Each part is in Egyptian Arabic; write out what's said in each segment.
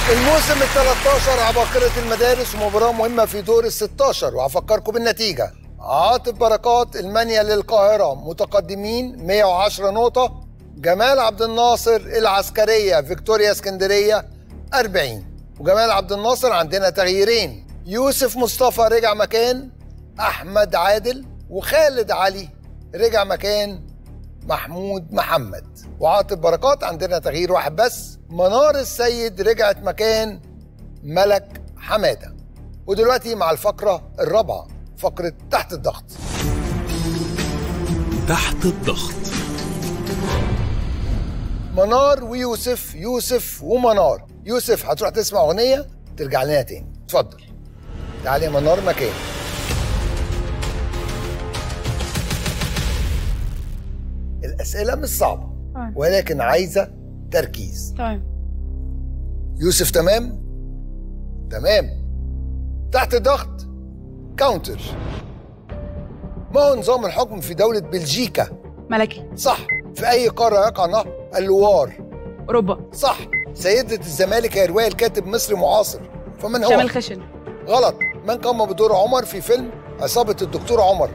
الموسم ال 13 عباقرة المدارس ومباراة مهمة في دور ال 16 وهفكركم بالنتيجة عاطف بركات المانيا للقاهرة متقدمين 110 نقطة جمال عبد الناصر العسكرية فيكتوريا اسكندرية 40 وجمال عبد الناصر عندنا تغييرين يوسف مصطفى رجع مكان أحمد عادل وخالد علي رجع مكان محمود محمد وعاطف بركات عندنا تغيير واحد بس منار السيد رجعت مكان ملك حماده ودلوقتي مع الفقره الرابعه فقره تحت الضغط تحت الضغط منار ويوسف يوسف ومنار يوسف هتروح تسمع اغنيه ترجع لنا تاني اتفضل تعالي يا منار مكان الاسئله مش صعبه تمام. ولكن عايزه تركيز تمام يوسف تمام تمام تحت ضغط كاونتر ما هو نظام الحكم في دولة بلجيكا ملكي صح في أي قارة يقع نهر اللوار اوروبا صح سيدة الزمالك هي رواية الكاتب مصري معاصر فمن هو شامل خشن غلط من قام بدور عمر في فيلم عصابة الدكتور عمر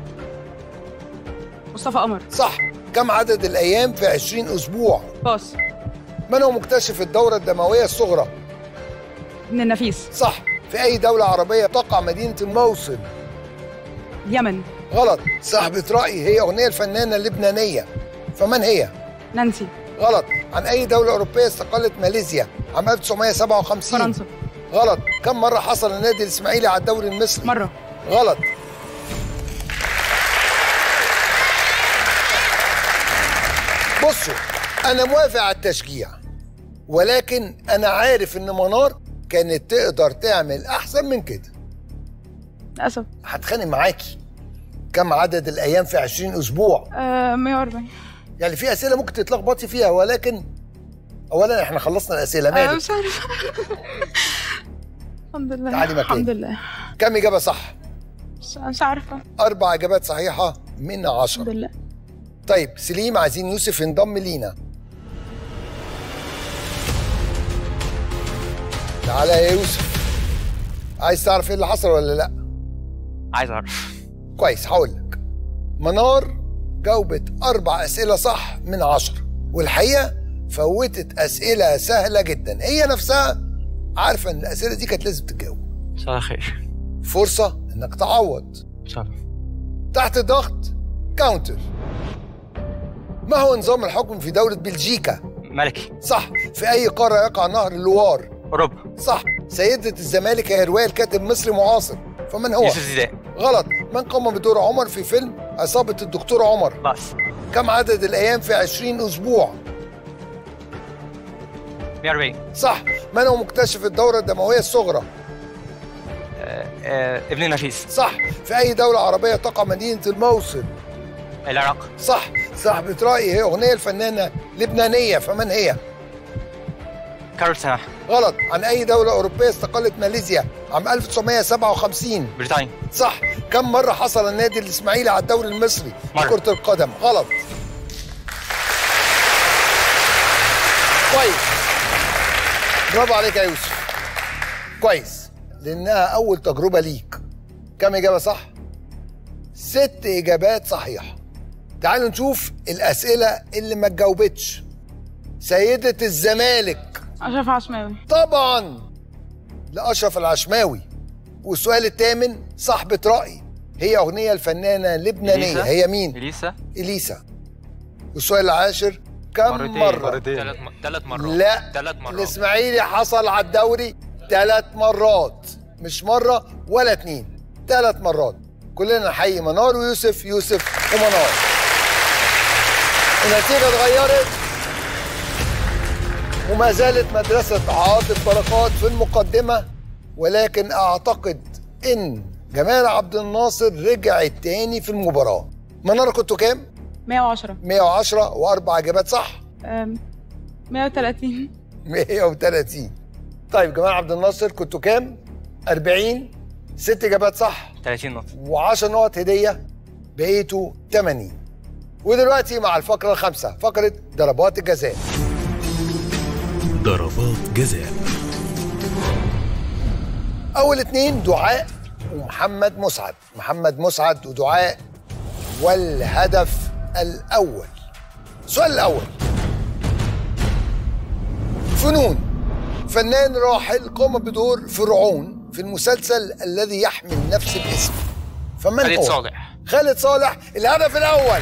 مصطفى قمر صح كم عدد الأيام في 20 أسبوع باص من هو مكتشف الدورة الدموية الصغرى ابن النفيس صح في أي دولة عربية تقع مدينة الموصل اليمن غلط صاحبة رأي هي أغنية الفنانة اللبنانية فمن هي؟ نانسي غلط عن أي دولة أوروبية استقلت ماليزيا عام 1957 فرنسا غلط كم مرة حصل النادي الإسماعيلي على الدوري المصري؟ مرة غلط بصوا أنا موافق على التشجيع ولكن أنا عارف إن منار كانت تقدر تعمل أحسن من كده للأسف هتخانق معاكي كم عدد الأيام في 20 أسبوع؟ آه 140 يعني في اسئله ممكن تتلخبطي فيها ولكن اولا احنا خلصنا الاسئله آه مالك مش عارفة الحمد لله تعالي مكاني. الحمد لله كم اجابه صح مش, مش عارفة اربع اجابات صحيحه من الحمد عشرة لله طيب سليم عايزين يوسف ينضم لينا تعالى يا يوسف عايز تعرف ايه اللي حصل ولا لا عايز اعرف كويس هقول لك منار جاوبت اربع اسئله صح من عشرة والحقيقه فوتت اسئله سهله جدا هي نفسها عارفه ان الاسئله دي كانت لازم تتجاوب ان شاء الله خير فرصه انك تعوض ان شاء الله تحت ضغط كاونتر ما هو نظام الحكم في دولة بلجيكا؟ ملكي صح في أي قارة يقع نهر اللوار؟ اوروبا صح سيدة الزمالك هي رواية الكاتب مصري معاصر فمن هو؟ يوسف زيدان غلط من قام بدور عمر في فيلم عصابة الدكتور عمر؟ باص كم عدد الأيام في 20 أسبوع؟ 140 صح من هو مكتشف الدورة الدموية الصغرى؟ آه، آه، ابن النفيس صح في أي دولة عربية تقع مدينة الموصل؟ العراق صح صاحبة رأي هي أغنية الفنانة لبنانية فمن هي؟ كارول سماح غلط عن أي دولة أوروبية استقلت ماليزيا عام 1957 بريطانيا صح كم مرة حصل النادي الإسماعيلي على الدوري المصري في مرة. كرة القدم غلط كويس برافو عليك يا يوسف كويس لأنها أول تجربة ليك كم إجابة صح؟ ست إجابات صحيحة تعالوا نشوف الأسئلة اللي ما اتجاوبتش سيدة الزمالك أشرف عشماوي طبعا لأشرف العشماوي والسؤال الثامن صاحبة رأي هي أغنية الفنانة لبنانية إليسا؟ هي مين؟ اليسا إليسا والسؤال العاشر كم مرتين. مرة؟ ثلاث م... ثلاث مرات لا ثلاث مرات الإسماعيلي حصل على الدوري ثلاث مرات مش مرة ولا اتنين ثلاث مرات كلنا نحيي منار ويوسف يوسف ومنار النتيجة اتغيرت وما زالت مدرسة عاطف بركات في المقدمة ولكن أعتقد إن جمال عبد الناصر رجع التاني في المباراة منار كنتوا كام؟ 110 110 وأربع إجابات صح آم، 130 130 طيب جمال عبد الناصر كنتوا كام؟ 40 ست إجابات صح 30 نقطة و10 نقط هدية بقيتوا 80 ودلوقتي مع الفقرة الخامسة فقرة ضربات الجزاء ضربات جزاء اول اتنين دعاء ومحمد مسعد محمد مسعد ودعاء والهدف الاول السؤال الاول فنون فنان راحل قام بدور فرعون في المسلسل الذي يحمل نفس الاسم فمن خالد هو؟ صالح خالد صالح الهدف الاول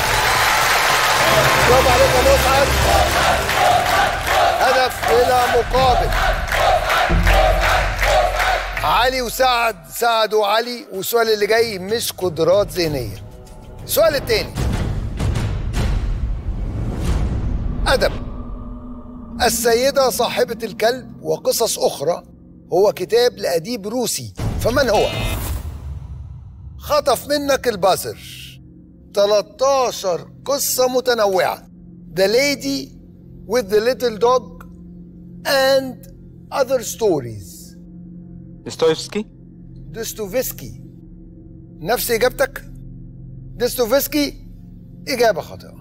برافو عليك يا مسعد هدف بلا مقابل علي وسعد سعد وعلي والسؤال اللي جاي مش قدرات ذهنيه السؤال الثاني ادب السيده صاحبه الكلب وقصص اخرى هو كتاب لاديب روسي فمن هو خطف منك البازر 13 قصة متنوعة The Lady with the Little Dog and Other Stories دوستويفسكي دوستويفسكي نفس إجابتك دوستويفسكي إجابة خاطئة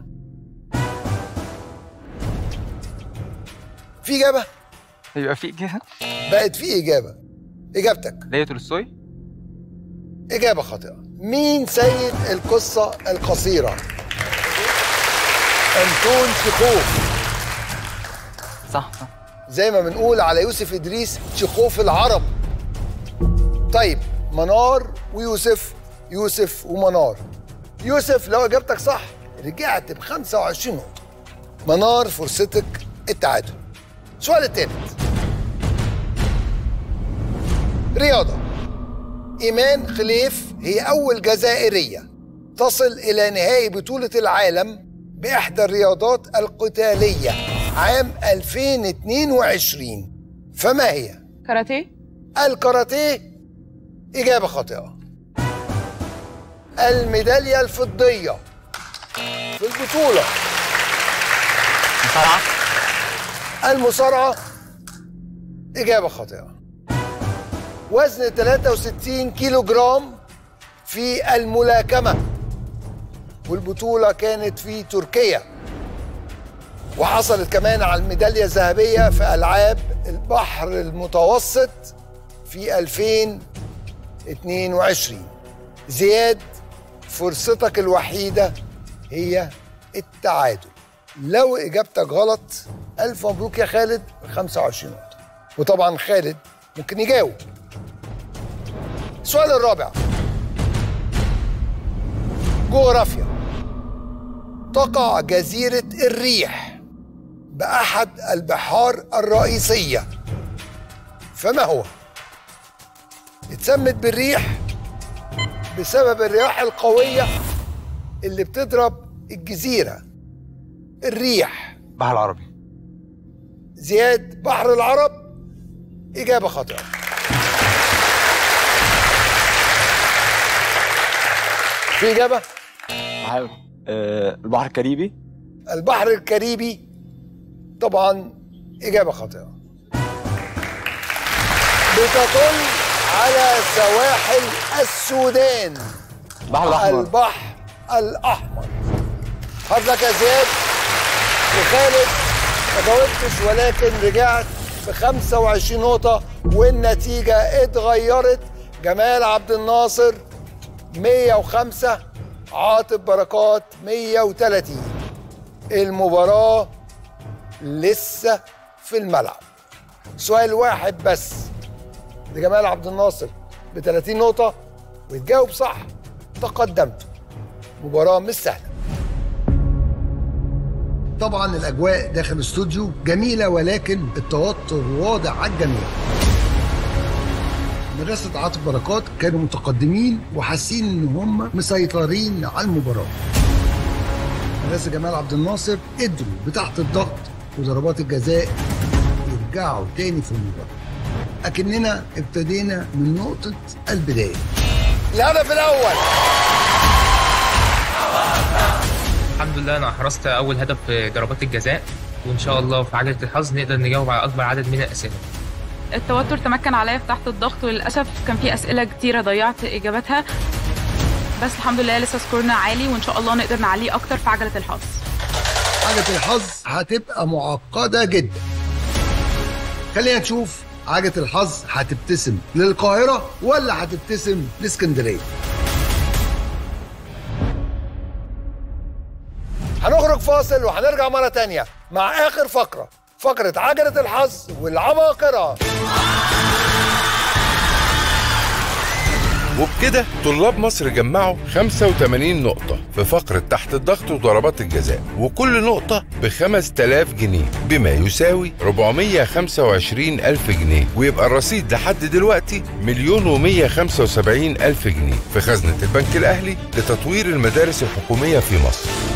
في إجابة يبقى في كده بقت في إجابة إجابتك ليا تولستوي إجابة خاطئة مين سيد القصة القصيرة أنتون شيخوف صح صح زي ما بنقول على يوسف إدريس شيخوف العرب طيب منار ويوسف يوسف ومنار يوسف لو إجابتك صح رجعت ب 25 نقطة منار فرصتك التعادل السؤال الثالث رياضة إيمان خليف هي أول جزائرية تصل إلى نهائي بطولة العالم بإحدى الرياضات القتالية عام 2022 فما هي؟ كاراتيه الكاراتيه إجابة خاطئة الميدالية الفضية في البطولة مصارعة المصارعة إجابة خاطئة وزن 63 كيلو جرام في الملاكمة والبطولة كانت في تركيا وحصلت كمان على الميدالية الذهبية في ألعاب البحر المتوسط في 2022 زياد فرصتك الوحيدة هي التعادل لو إجابتك غلط ألف مبروك يا خالد 25 نقطة وطبعا خالد ممكن يجاوب السؤال الرابع جغرافيا تقع جزيرة الريح بأحد البحار الرئيسية فما هو؟ اتسمت بالريح بسبب الرياح القوية اللي بتضرب الجزيرة الريح بحر العربي زياد بحر العرب إجابة خاطئة في إجابة بحاول آه البحر الكاريبي البحر الكاريبي طبعا إجابة خاطئة بتطل على سواحل السودان البحر الأحمر البحر الأحمر هارد لك يا زياد وخالد ما جاوبتش ولكن رجعت ب 25 نقطة والنتيجة اتغيرت جمال عبد الناصر 105 عاطف بركات 130 المباراة لسه في الملعب سؤال واحد بس لجمال عبد الناصر ب 30 نقطة وتجاوب صح تقدمت مباراة مش سهلة طبعا الأجواء داخل الاستوديو جميلة ولكن التوتر واضح على الجميع مدرسة عاطف بركات كانوا متقدمين وحاسين ان هم مسيطرين على المباراة مدرسة جمال عبد الناصر قدروا بتحت الضغط وضربات الجزاء يرجعوا تاني في المباراة أكننا ابتدينا من نقطة البداية الهدف الأول الحمد لله انا حرزت اول هدف في ضربات الجزاء وان شاء الله في عجله الحظ نقدر نجاوب على اكبر عدد من الاسئله التوتر تمكن عليا في تحت الضغط وللاسف كان في اسئله كتيره ضيعت اجاباتها بس الحمد لله لسه سكورنا عالي وان شاء الله نقدر نعليه اكتر في عجله الحظ حاجة الحظ هتبقى معقدة جدا خلينا نشوف عجلة الحظ هتبتسم للقاهرة ولا هتبتسم لاسكندرية هنخرج فاصل وهنرجع مرة تانية مع آخر فقرة فقرة عجلة الحظ والعباقرة وبكده طلاب مصر جمعوا 85 نقطة في فقرة تحت الضغط وضربات الجزاء وكل نقطة ب 5000 جنيه بما يساوي 425 ألف جنيه ويبقى الرصيد لحد دلوقتي مليون و175 ألف جنيه في خزنة البنك الأهلي لتطوير المدارس الحكومية في مصر